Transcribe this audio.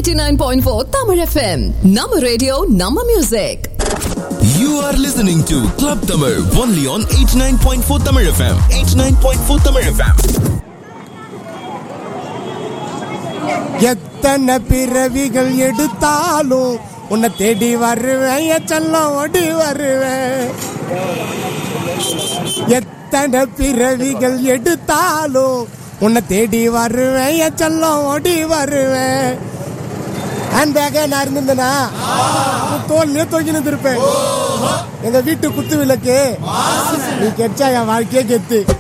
89.4 Tamil FM. Nama radio, Nama music. You are listening to Club Tamil only on 89.4 Tamil FM. 89.4 Tamil FM. எத்தனை பிறவிகள் எடுத்தாலும் உன்னை தேடி வருவேன் என் செல்லம் ஓடி வருவேன் எத்தனை பிறவிகள் எடுத்தாலும் உன்னை தேடி வருவேன் என் செல்லம் ஓடி வருவேன் ஹேண்ட் பேக்கே நான் இருந்திருந்தேனா தோல்லையே தொங்கினு இருப்பேன் எங்க வீட்டு குத்து விளக்கு நீ கெச்சா என் வாழ்க்கையே கெத்து